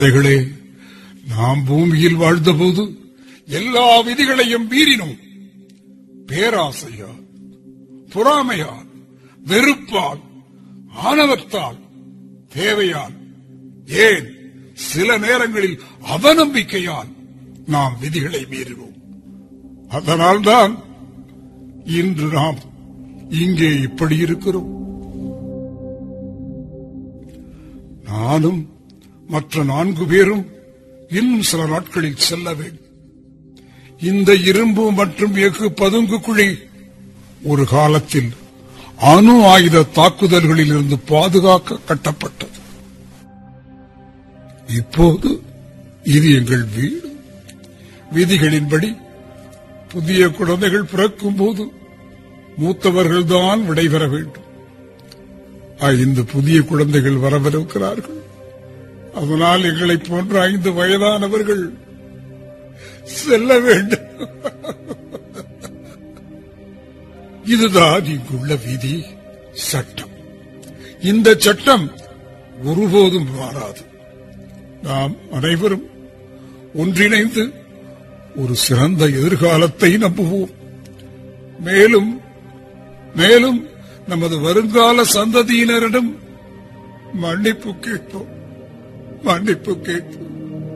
பிள்ளைகளே நாம் பூமியில் வாழ்ந்தபோது எல்லா விதிகளையும் மீறினோம் பேராசையால் பொறாமையால் வெறுப்பால் ஆணவத்தால் தேவையால் ஏன் சில நேரங்களில் அவநம்பிக்கையால் நாம் விதிகளை மீறினோம் அதனால்தான் இன்று நாம் இங்கே இப்படி இருக்கிறோம் நானும் மற்ற நான்கு பேரும் இன்னும் சில நாட்களில் செல்ல வேண்டும் இந்த இரும்பு மற்றும் எஃகு பதுங்கு குழி ஒரு காலத்தில் அணு ஆயுத தாக்குதல்களில் இருந்து பாதுகாக்க கட்டப்பட்டது இப்போது இது எங்கள் வீடு விதிகளின்படி புதிய குழந்தைகள் பிறக்கும் போது மூத்தவர்கள்தான் விடைபெற வேண்டும் ஐந்து புதிய குழந்தைகள் வரவிருக்கிறார்கள் அதனால் எங்களைப் போன்ற ஐந்து வயதானவர்கள் செல்ல வேண்டும் இதுதான் இங்குள்ள விதி சட்டம் இந்த சட்டம் ஒருபோதும் மாறாது நாம் அனைவரும் ஒன்றிணைந்து ஒரு சிறந்த எதிர்காலத்தை நம்புவோம் மேலும் மேலும் நமது வருங்கால சந்ததியினரிடம் மன்னிப்பு கேட்போம் மன்னிப்பு கேட்போம்